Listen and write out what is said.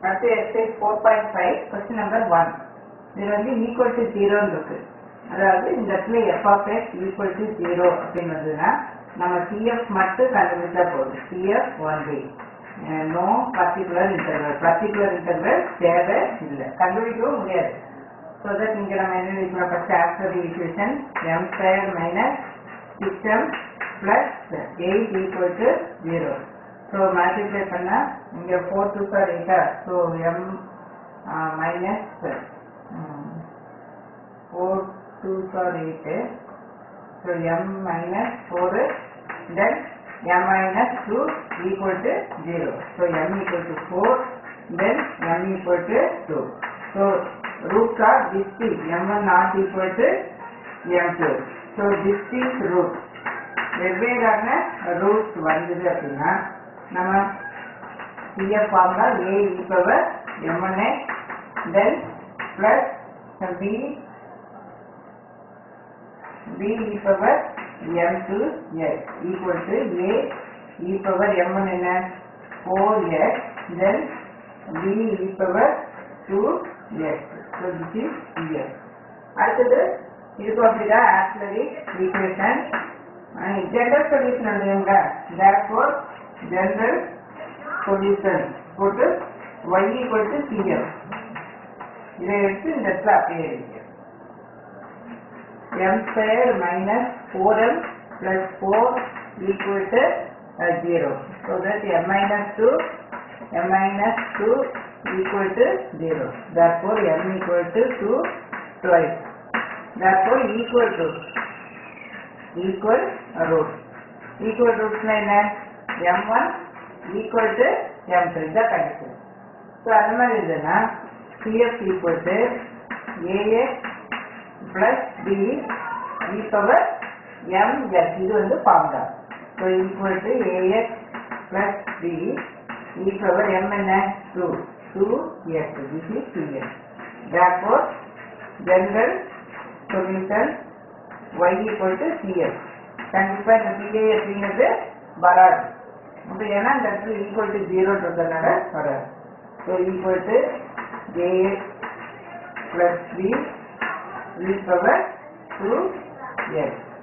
அடுத்து exercise four point five question number one இது வந்து ஈக்குவல் டு ஜீரோன்னு இருக்கு அதாவது இந்த இடத்துல f of x equal to zero அப்படின்னு வந்ததுன்னா நம்ம சிஎஃப் மட்டும் கண்டுபிடிச்சா போதும் CF one by no particular interval particular interval தேவை இல்லை கண்டுபிடிக்கவும் முடியாது ஸோ தட் இங்கே நம்ம என்ன எழுதிக்கலாம் first after the equation m square minus six plus eight equal to zero so multiply பண்ணால் இங்கே ஃபோர் டூ சார் எயிட்டா so m minus four twos are eight so m minus four then m minus 2 equal to 0. So m equal to 4, then m equal to 2. So roots are distinct. m1 not equal to m2. So distinct roots. வெவ்வேறான roots வந்தது அப்படின்னா நம்ம CF formula a e power m n a then plus b b e power m to x equal to a e power m1 என்ன 4x then b e power 2x so this is here அடுத்தது இதுக்கு அப்படிதான் auxiliary equation general solution எழுதுங்க therefore general solution போட்டு y equal to cf இதை எடுத்து இந்த இடத்துல அப்படியே எழுதிக்க m square minus 4m plus 4 equal to uh, 0. So that m minus 2, m minus 2 equal to 0. Therefore m equal to 2 twice. Therefore equal to equal root. Equal roots என்ன m1 equal to m3 இதான் condition. So அந்த மாதிரி இருந்ததுன்னா cf equal to ax plus b e power m s இது வந்து formula so equal to ax plus b e power m என்ன 2 2 s this is 2s therefore general solution y equal to cs கண்டிப்பா இந்த cs அப்படிங்கிறது வராது அப்ப ஏன்னா இந்த இடத்துல ஈக்குவல் டு ஜீரோன்றதுனால வராது so equal to ax plus b e power 2 x